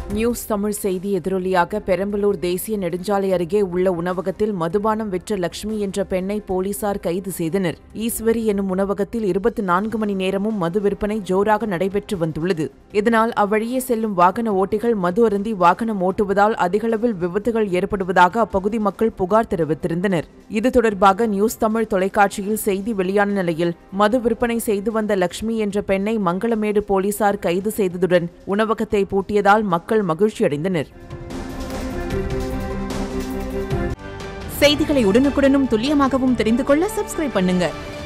news Tamil செய்தி எதிரொலியாக பெரம்பலூர் தேசிய நெடுஞ்சாலை அருகே உள்ள உணவகத்தில் மதுபானம் விற்ற லட்சுமி என்ற பெண்ணை போலீசார் கைது செய்தனர் ஈஸ்வரி என்னும் உணவகத்தில் இருபத்தி நான்கு மணி நேரமும் மது விற்பனை ஜோராக நடைபெற்று வந்துள்ளது இதனால் அவ்வழியே செல்லும் வாகன ஓட்டிகள் மது அருந்தி வாகனம் ஓட்டுவதால் அதிகளவில் விபத்துகள் ஏற்படுவதாக அப்பகுதி மக்கள் புகார் தெரிவித்திருந்தனர் இது தொடர்பாக நியூஸ் தமிழ் தொலைக்காட்சியில் செய்தி வெளியான நிலையில் மது விற்பனை செய்து வந்த லட்சுமி என்ற பெண்ணை மங்களமேடு போலீசார் கைது செய்ததுடன் உணவகத்தை பூட்டியதால் மக்கள் மகிழ்ச்சியடைந்தனர் செய்திகளை உடனுக்குடனும் துல்லியமாகவும் தெரிந்து கொள்ள சப்ஸ்கிரைப் பண்ணுங்க